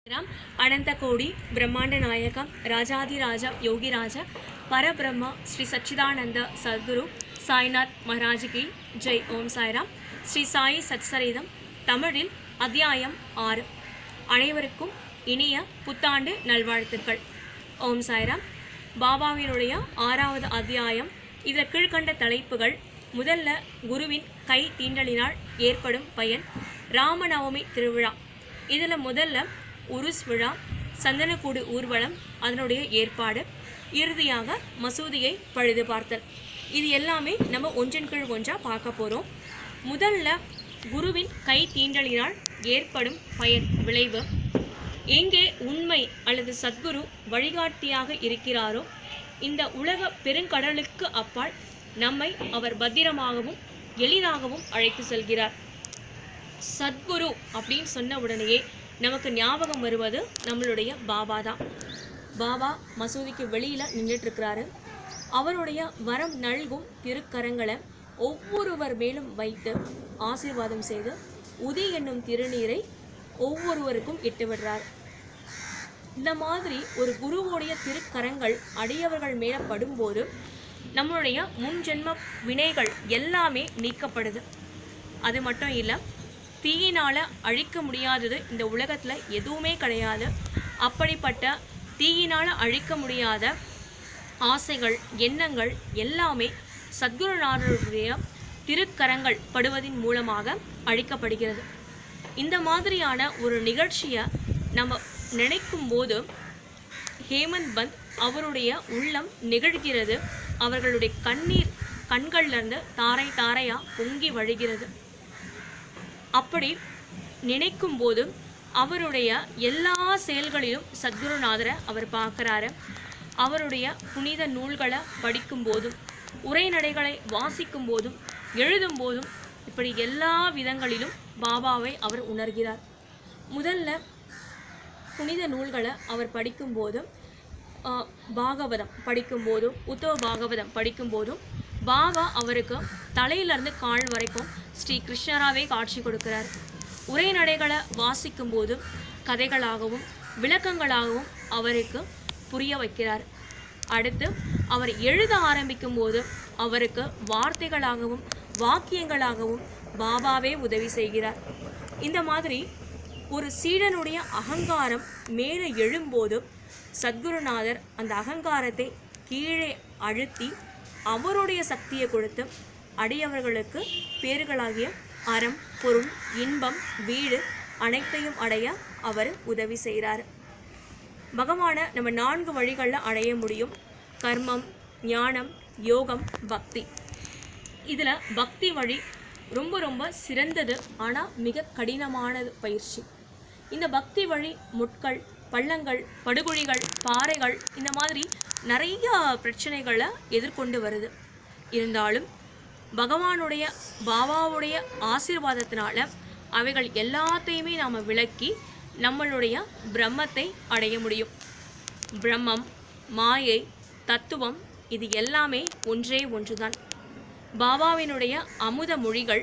ராம் அனந்தகோடி பிரம்மாண்ட நாயகம் ராஜாதிராஜ யோகிராஜ பரபிரம்ம ஸ்ரீ சச்சிதானந்த சத்குரு சாய்நாத் மகாராஜுக்கு ஜெய் ஓம் சாய்ராம் ஸ்ரீ சாயி சத்சரிதம் தமிழில் அத்தியாயம் ஆறு அனைவருக்கும் இனிய புத்தாண்டு நல்வாழ்த்துக்கள் ஓம் சாய்ராம் பாபாவினுடைய ஆறாவது அத்தியாயம் இதில் கீழ்கண்ட தலைப்புகள் முதல்ல குருவின் கை தீண்டலினால் ஏற்படும் பயன் ராமநவமி திருவிழா இதில் முதல்ல உருஸ் விழா சந்தனக்கூடு ஊர்வலம் அதனுடைய ஏற்பாடு இறுதியாக மசூதியை பழுது பார்த்தல் இது எல்லாமே நம்ம ஒன்றின் கீழ் ஒன்றாக பார்க்க போகிறோம் முதல்ல குருவின் கை தீண்டலினால் ஏற்படும் பயன் விளைவு எங்கே உண்மை அல்லது சத்குரு வழிகாட்டியாக இருக்கிறாரோ இந்த உலக பெருங்கடலுக்கு அப்பால் நம்மை அவர் பத்திரமாகவும் எளிதாகவும் அழைத்து செல்கிறார் சத்குரு அப்படின்னு சொன்ன உடனேயே நமக்கு ஞாபகம் வருவது நம்மளுடைய பாபா தான் பாபா மசூதிக்கு வெளியில் நின்றுட்டுருக்கிறாரு அவருடைய வரம் நல்கும் திருக்கரங்களை ஒவ்வொருவர் மேலும் வைத்து ஆசீர்வாதம் செய்து உதி என்னும் திருநீரை ஒவ்வொருவருக்கும் இட்டு விடுறார் இந்த மாதிரி ஒரு குருவோடைய திருக்கரங்கள் அடியவர்கள் மேலே படும்போது நம்மளுடைய முன் ஜென்ம வினைகள் எல்லாமே நீக்கப்படுது அது மட்டும் இல்லை தீயினால் அழிக்க முடியாதது இந்த உலகத்தில் எதுவுமே கிடையாது அப்படிப்பட்ட தீயினால் அழிக்க முடியாத ஆசைகள் எண்ணங்கள் எல்லாமே சத்குருநாதருடைய திருக்கரங்கள் படுவதின் மூலமாக அழிக்கப்படுகிறது இந்த மாதிரியான ஒரு நிகழ்ச்சியை நம்ம நினைக்கும் போது ஹேமந்த் பந்த் அவருடைய உள்ளம் நிகழ்கிறது அவர்களுடைய கண்ணீர் கண்கள்லேருந்து தாரை தாரையாக பொங்கி வழிகிறது அப்படி நினைக்கும் போது அவருடைய எல்லா செயல்களிலும் சத்குருநாதரை அவர் பார்க்குறாரு அவருடைய புனித நூல்களை படிக்கும் போதும் உரைநடைகளை வாசிக்கும் போதும் எழுதும் போதும் இப்படி எல்லா விதங்களிலும் பாபாவை அவர் உணர்கிறார் முதல்ல புனித நூல்களை அவர் படிக்கும்போதும் ஆ, பாகவதம் படிக்கும்போதும் உத்தவ பாகவதம் படிக்கும்போதும் பாபா அவருக்கு தலையிலிருந்து கால் வரைக்கும் ஸ்ரீ கிருஷ்ணராவே காட்சி கொடுக்கிறார் உரைநடைகளை வாசிக்கும்போது கதைகளாகவும் விளக்கங்களாகவும் அவருக்கு புரிய வைக்கிறார் அடுத்து அவர் எழுத ஆரம்பிக்கும் போது அவருக்கு வார்த்தைகளாகவும் வாக்கியங்களாகவும் பாபாவே உதவி செய்கிறார் இந்த மாதிரி ஒரு சீடனுடைய அகங்காரம் மேலே எழும்போது சத்குருநாதர் அந்த அகங்காரத்தை கீழே அழுத்தி அவருடைய சக்தியை கொடுத்து அடியவர்களுக்கு பேறுகளாகிய அறம் பொருள் இன்பம் வீடு அனைத்தையும் அடைய அவர் உதவி செய்கிறார் பகவானை நம்ம நான்கு வழிகளில் அடைய முடியும் கர்மம் ஞானம் யோகம் பக்தி இதில் பக்தி வழி ரொம்ப ரொம்ப சிறந்தது ஆனால் மிக கடினமானது பயிற்சி இந்த பக்தி வழி முட்கள் பள்ளங்கள் படுகுழிகள் பாறைகள் இந்த மாதிரி நிறைய பிரச்சனைகளை எதிர்கொண்டு வருது இருந்தாலும் பகவானுடைய பாபாவுடைய ஆசீர்வாதத்தினால அவைகள் எல்லாத்தையுமே நாம் விளக்கி நம்மளுடைய பிரம்மத்தை அடைய முடியும் பிரம்மம் மாயை தத்துவம் இது எல்லாமே ஒன்றே ஒன்றுதான் பாபாவினுடைய அமுத மொழிகள்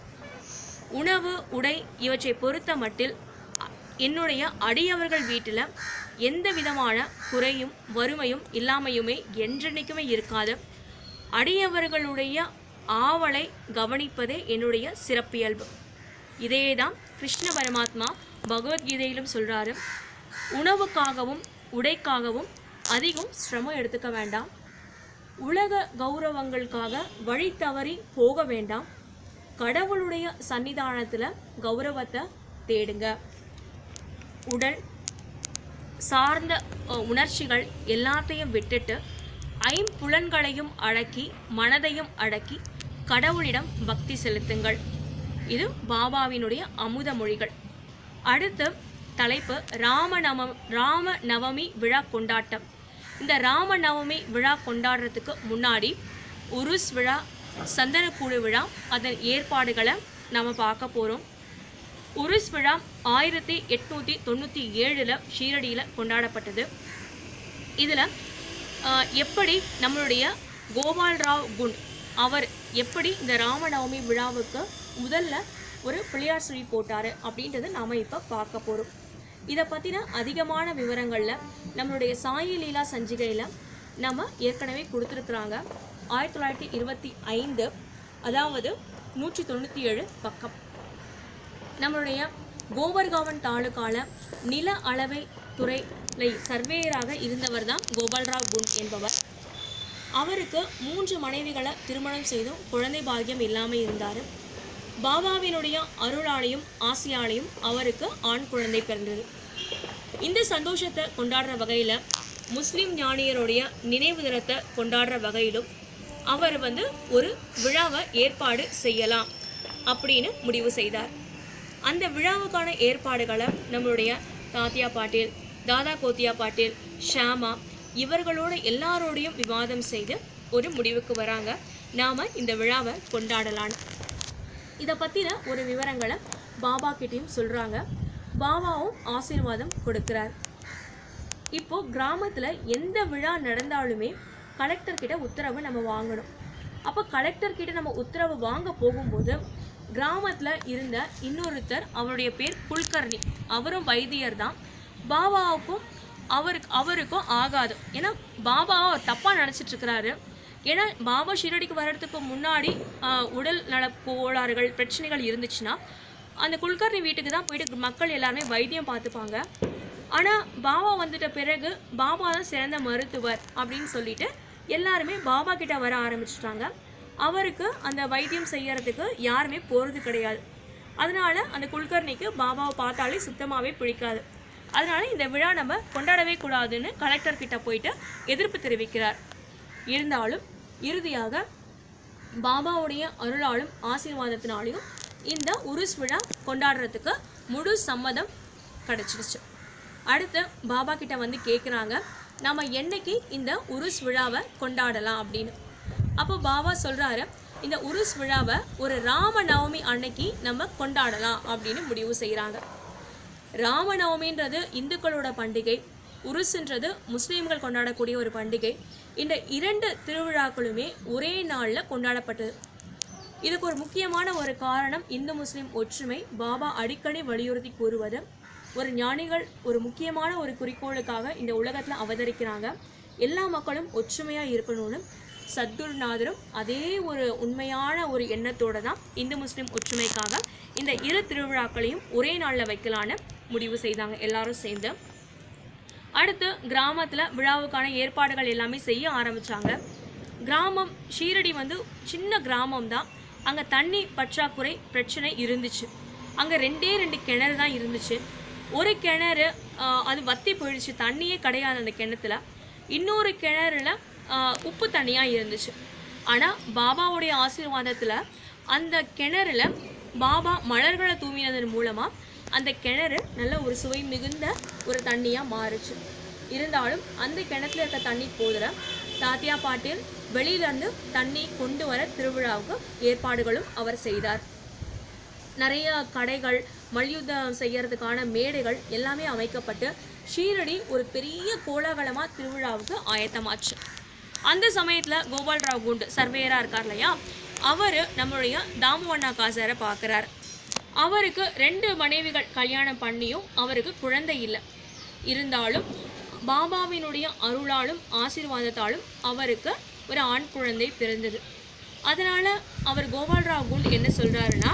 உணவு உடை இவற்றை பொறுத்த மட்டில் அ- என்னுடைய அடியவர்கள் வீட்டில் எந்த விதமான குறையும் வறுமையும் இல்லாமையுமே என்றென்னைக்குமே இருக்காது அடியவர்களுடைய ஆவலை கவனிப்பதே என்னுடைய சிறப்பியல்பு இதே தான் கிருஷ்ண பரமாத்மா பகவத்கீதையிலும் சொல்கிறாரு உணவுக்காகவும் உடைக்காகவும் அதிகம் சிரமம் எடுத்துக்க வேண்டாம் உலக கௌரவங்களுக்காக வழி தவறி போக வேண்டாம் கடவுளுடைய சன்னிதானத்தில் கௌரவத்தை தேடுங்க உடல் சார்ந்த அஹ், உணர்ச்சிகள் எல்லாத்தையும் விட்டுட்டு ஐம்புலன்களையும் அடக்கி மனதையும் அடக்கி கடவுளிடம் பக்தி செலுத்துங்கள் இது பாபாவினுடைய அமுத மொழிகள் அடுத்து தலைப்பு ராமநவ ராம நவமி விழா கொண்டாட்டம் இந்த ராம நவமி விழா கொண்டாடுறதுக்கு முன்னாடி உருஸ் விழா சந்தனக்கூடு விழா அதன் ஏற்பாடுகளை நம்ம பார்க்க போகிறோம் உருஸ் விழா ஆயிரத்தி எட்நூற்றி தொண்ணூற்றி ஏழில் ஷீரடியில் கொண்டாடப்பட்டது இதில் எப்படி நம்மளுடைய கோபால் ராவ் குண்ட் அவர் எப்படி இந்த ராமநவமி விழாவுக்கு முதல்ல ஒரு பிள்ளையார் சுழி போட்டார் அப்படின்றத நாம் இப்போ பார்க்க போகிறோம் இதை பற்றின அதிகமான விவரங்களில் நம்மளுடைய சாயி லீலா சஞ்சிகையில் நம்ம ஏற்கனவே கொடுத்துருக்குறாங்க ஆயிரத்தி தொள்ளாயிரத்தி இருபத்தி ஐந்து அதாவது நூற்றி தொண்ணூற்றி ஏழு பக்கம் நம்மளுடைய கோவர்காவன் தாலுக்கால நில அளவை துறையில் சர்வேயராக இருந்தவர் தான் கோபால்ராவ் குண்ட் என்பவர் அவருக்கு மூன்று மனைவிகளை திருமணம் செய்தும் குழந்தை பாக்கியம் இல்லாமல் இருந்தார் பாபாவினுடைய அருளாலையும் ஆசையாலையும் அவருக்கு ஆண் குழந்தை பிறந்தது இந்த சந்தோஷத்தை கொண்டாடுற வகையில் முஸ்லிம் ஞானியருடைய நினைவு தினத்தை கொண்டாடுற வகையிலும் அவர் வந்து ஒரு விழாவை ஏற்பாடு செய்யலாம் அப்படின்னு முடிவு செய்தார் அந்த விழாவுக்கான ஏற்பாடுகளை நம்மளுடைய தாத்தியா பாட்டீல் தாதா கோத்தியா பாட்டீல் ஷாமா இவர்களோட எல்லாரோடையும் விவாதம் செய்து ஒரு முடிவுக்கு வராங்க நாம் இந்த விழாவை கொண்டாடலான்னு இதை பற்றின ஒரு விவரங்களை பாபா கிட்டேயும் சொல்கிறாங்க பாபாவும் ஆசீர்வாதம் கொடுக்குறார் இப்போ கிராமத்தில் எந்த விழா நடந்தாலுமே கலெக்டர் கிட்ட உத்தரவு நம்ம வாங்கணும் அப்போ கலெக்டர் கிட்ட நம்ம உத்தரவு வாங்க போகும்போது கிராமத்தில் இருந்த இன்னொருத்தர் அவருடைய பேர் குல்கர்ணி அவரும் வைத்தியர் தான் பாபாவுக்கும் அவருக்கு அவருக்கும் ஆகாது ஏன்னா பாபா தப்பாக நினச்சிட்டு இருக்கிறாரு ஏன்னா பாபா ஷிரடிக்கு வர்றதுக்கு முன்னாடி ஆஹ், உடல் நல கோளாறுகள் பிரச்சனைகள் இருந்துச்சுன்னா அந்த குல்கர்ணி வீட்டுக்கு தான் போயிட்டு மக்கள் எல்லாருமே வைத்தியம் பார்த்துப்பாங்க ஆனால் பாபா வந்துட்ட பிறகு பாபா தான் சிறந்த மருத்துவர் அப்படின்னு சொல்லிட்டு எல்லாருமே பாபா கிட்ட வர ஆரம்பிச்சிட்டாங்க அவருக்கு அந்த வைத்தியம் செய்யறதுக்கு யாருமே போகிறது கிடையாது அதனால அந்த குல்கர்ணிக்கு பாபாவை பார்த்தாலே சுத்தமாகவே பிடிக்காது அதனால இந்த விழா நம்ம கொண்டாடவே கூடாதுன்னு கலெக்டர் கிட்ட போயிட்டு எதிர்ப்பு தெரிவிக்கிறார் இருந்தாலும் இறுதியாக பாபாவுடைய அருளாலும் ஆசீர்வாதத்தினாலையும் இந்த உருஸ் விழா கொண்டாடுறதுக்கு முழு சம்மதம் கிடச்சிருச்சு அடுத்து பாபா கிட்ட வந்து கேட்குறாங்க நம்ம என்னைக்கு இந்த உருஸ் விழாவை கொண்டாடலாம் அப்படின்னு அப்போ பாபா சொல்கிறாரு இந்த உருஸ் விழாவை ஒரு ராம நவமி அன்னைக்கு நம்ம கொண்டாடலாம் அப்படின்னு முடிவு செய்கிறாங்க ராமநவமின்றது இந்துக்களோட பண்டிகை உருசுன்றது முஸ்லீம்கள் கொண்டாடக்கூடிய ஒரு பண்டிகை இந்த இரண்டு திருவிழாக்களுமே ஒரே நாளில் கொண்டாடப்பட்டது இதுக்கு ஒரு முக்கியமான ஒரு காரணம் இந்து முஸ்லீம் ஒற்றுமை பாபா அடிக்கடி வலியுறுத்தி கூறுவது ஒரு ஞானிகள் ஒரு முக்கியமான ஒரு குறிக்கோளுக்காக இந்த உலகத்தில் அவதரிக்கிறாங்க எல்லா மக்களும் ஒற்றுமையாக இருக்கணும்னு சத்குருநாதரும் அதே ஒரு உண்மையான ஒரு எண்ணத்தோட தான் இந்து முஸ்லீம் ஒற்றுமைக்காக இந்த இரு திருவிழாக்களையும் ஒரே நாளில் வைக்கலான்னு முடிவு செய்தாங்க எல்லாரும் சேர்ந்து அடுத்து கிராமத்தில் விழாவுக்கான ஏற்பாடுகள் எல்லாமே செய்ய ஆரம்பித்தாங்க கிராமம் ஷீரடி வந்து சின்ன கிராமம் தான் அங்கே தண்ணி பற்றாக்குறை பிரச்சனை இருந்துச்சு அங்கே ரெண்டே ரெண்டு கிணறு தான் இருந்துச்சு ஒரு கிணறு ஆஹ், அது வத்தி போயிடுச்சு தண்ணியே கிடையாது அந்த கிணத்துல இன்னொரு கிணறுல ஆஹ், உப்பு தண்ணியாக இருந்துச்சு ஆனால் பாபாவுடைய ஆசீர்வாதத்தில் அந்த கிணறுல பாபா மலர்களை தூவினதன் மூலமாக அந்த கிணறு நல்ல ஒரு சுவை மிகுந்த ஒரு தண்ணியாக மாறுச்சு இருந்தாலும் அந்த கிணத்துல இருக்க தண்ணி போதுற தாத்தியா பாட்டில் வெளியிலேருந்து தண்ணி கொண்டு வர திருவிழாவுக்கு ஏற்பாடுகளும் அவர் செய்தார் நிறைய கடைகள் மல்யுத்தம் செய்யறதுக்கான மேடைகள் எல்லாமே அமைக்கப்பட்டு ஷீரடி ஒரு பெரிய கோலாகலமாக திருவிழாவுக்கு ஆயத்தமாச்சு அந்த சமயத்தில் கோபால்ராவ் குண்டு சர்வேயராக இருக்கார் இல்லையா அவர் நம்மளுடைய தாமுவண்ணா காசாரை பார்க்குறார் அவருக்கு ரெண்டு மனைவிகள் கல்யாணம் பண்ணியும் அவருக்கு குழந்தை இல்லை இருந்தாலும் பாபாவினுடைய அருளாலும் ஆசீர்வாதத்தாலும் அவருக்கு ஒரு ஆண் குழந்தை பிறந்தது அதனால் அவர் கோபால்ராவ் குண்ட் என்ன சொல்கிறாருன்னா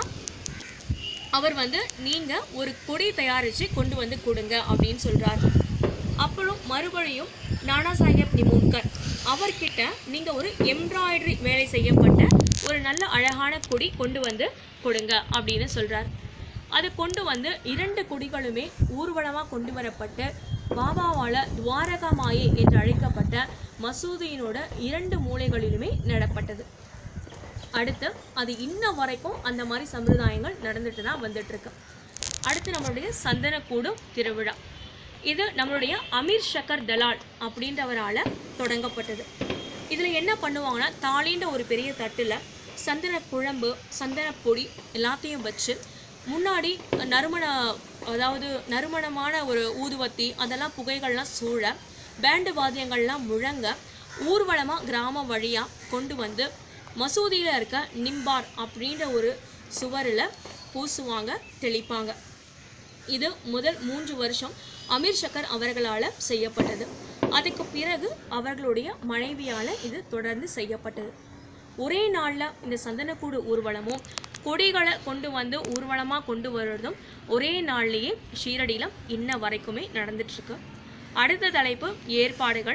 அவர் வந்து நீங்கள் ஒரு கொடி தயாரித்து கொண்டு வந்து கொடுங்க அப்படின்னு சொல்கிறார் அப்புறம் மறுபடியும் நானா சாஹேப் நிமோன்கர் அவர்கிட்ட நீங்கள் ஒரு எம்ப்ராய்டரி வேலை செய்யப்பட்ட ஒரு நல்ல அழகான கொடி கொண்டு வந்து கொடுங்க அப்படின்னு சொல்கிறார் அதை கொண்டு வந்து இரண்டு கொடிகளுமே ஊர்வலமாக கொண்டு வரப்பட்டு பாபாவால் துவாரகா மாயை என்று அழைக்கப்பட்ட மசூதியினோட இரண்டு மூலைகளிலுமே நடப்பட்டது அடுத்து அது இன்ன வரைக்கும் அந்த மாதிரி சம்பிரதாயங்கள் நடந்துட்டு தான் வந்துட்டு இருக்கு அடுத்து நம்மளுடைய சந்தனக்கூடும் திருவிழா இது நம்மளுடைய அமீர் ஷக்கர் தலால் அப்படின்றவரால் தொடங்கப்பட்டது இதில் என்ன பண்ணுவாங்கன்னா தாளின்ற ஒரு பெரிய தட்டில் சந்தன குழம்பு சந்தன பொடி எல்லாத்தையும் வச்சு முன்னாடி நறுமண அதாவது நறுமணமான ஒரு ஊதுவத்தி அதெல்லாம் புகைகள்லாம் சூழ பேண்டு வாத்தியங்கள்லாம் முழங்க ஊர்வலமாக கிராமம் வழியாக கொண்டு வந்து மசூதியில் இருக்க நிம்பார் அப்படின்ற ஒரு சுவரில் பூசுவாங்க தெளிப்பாங்க இது முதல் மூன்று வருஷம் அமீர் சக்கர் அவர்களால் செய்யப்பட்டது அதுக்கு பிறகு அவர்களுடைய மனைவியால் இது தொடர்ந்து செய்யப்பட்டது ஒரே நாளில் இந்த சந்தனக்கூடு ஊர்வலமும் கொடிகளை கொண்டு வந்து ஊர்வலமாக கொண்டு வர்றதும் ஒரே நாள்லேயே ஷீரடியில் இன்ன வரைக்குமே நடந்துட்டுருக்கு அடுத்த தலைப்பு ஏற்பாடுகள்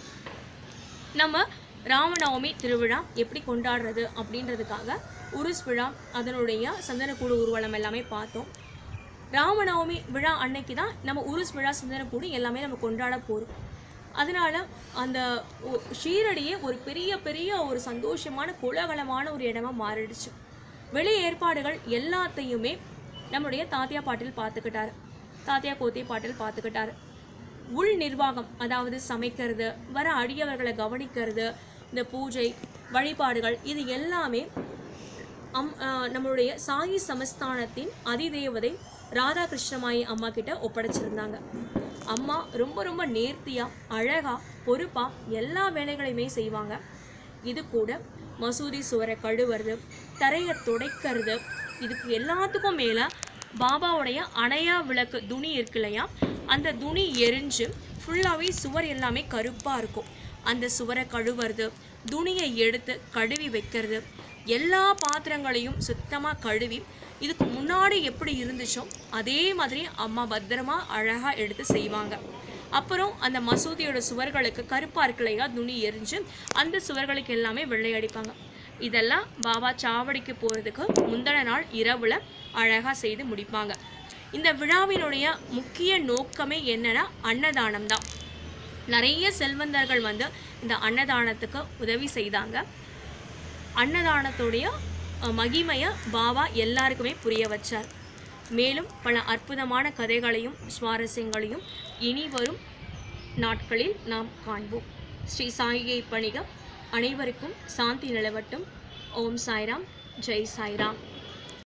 நம்ம ராமநவமி திருவிழா எப்படி கொண்டாடுறது அப்படின்றதுக்காக உருஸ் விழா அதனுடைய சந்தனக்கூடு ஊர்வலம் எல்லாமே பார்த்தோம் ராமநவமி விழா அன்னைக்கு தான் நம்ம உருஸ் விழா சந்தனக்கூடு எல்லாமே நம்ம கொண்டாட போகிறோம் அதனால அந்த ஒ- ஷீரடியே ஒரு பெரிய பெரிய ஒரு சந்தோஷமான கோலாகலமான ஒரு இடமா மாறிடுச்சு வெளி ஏற்பாடுகள் எல்லாத்தையுமே நம்முடைய தாத்தியா பாட்டில் பார்த்துக்கிட்டாரு தாத்தியா கோத்தி பாட்டில் பார்த்துக்கிட்டாரு உள் நிர்வாகம் அதாவது சமைக்கிறது வர அடியவர்களை கவனிக்கிறது இந்த பூஜை வழிபாடுகள் இது எல்லாமே அம் அஹ் நம்மளுடைய சாயி சமஸ்தானத்தின் அதிதேவதை ராதாகிருஷ்ணமாயி அம்மா கிட்ட ஒப்படைச்சிருந்தாங்க அம்மா ரொம்ப ரொம்ப நேர்த்தியா அழகா பொறுப்பா எல்லா வேலைகளையுமே செய்வாங்க இது கூட மசூதி சுவரை கழுவுறது தரையை துடைக்கிறது இதுக்கு எல்லாத்துக்கும் மேலே பாபாவுடைய அணையா விளக்கு துணி இருக்கு இல்லையா அந்த துணி எரிஞ்சு ஃபுல்லாகவே சுவர் எல்லாமே கருப்பாக இருக்கும் அந்த சுவரை கழுவுறது துணியை எடுத்து கழுவி வைக்கிறது எல்லா பாத்திரங்களையும் சுத்தமாக கழுவி இதுக்கு முன்னாடி எப்படி இருந்துச்சோ அதே மாதிரி அம்மா பத்திரமா அழகாக எடுத்து செய்வாங்க அப்புறம் அந்த மசூதியோட சுவர்களுக்கு கருப்பாக இருக்கு இல்லையா துணி எரிஞ்சு அந்த சுவர்களுக்கு எல்லாமே வெள்ளை அடிப்பாங்க இதெல்லாம் பாபா சாவடிக்கு போகிறதுக்கு முந்தின நாள் இரவில் அழகாக செய்து முடிப்பாங்க இந்த விழாவினுடைய முக்கிய நோக்கமே என்னன்னா அன்னதானம் தான் நிறைய செல்வந்தர்கள் வந்து இந்த அன்னதானத்துக்கு உதவி செய்தாங்க அன்னதானத்துடைய அஹ், மகிமையை பாபா எல்லாருக்குமே புரிய வச்சார் மேலும் பல அற்புதமான கதைகளையும் சுவாரஸ்யங்களையும் இனி வரும் நாட்களில் நாம் காண்போம் ஸ்ரீ சாயியை பணிக அனைவருக்கும் சாந்தி நிலவட்டும் ஓம் சாய்ராம் ஜெய் சாய்ராம்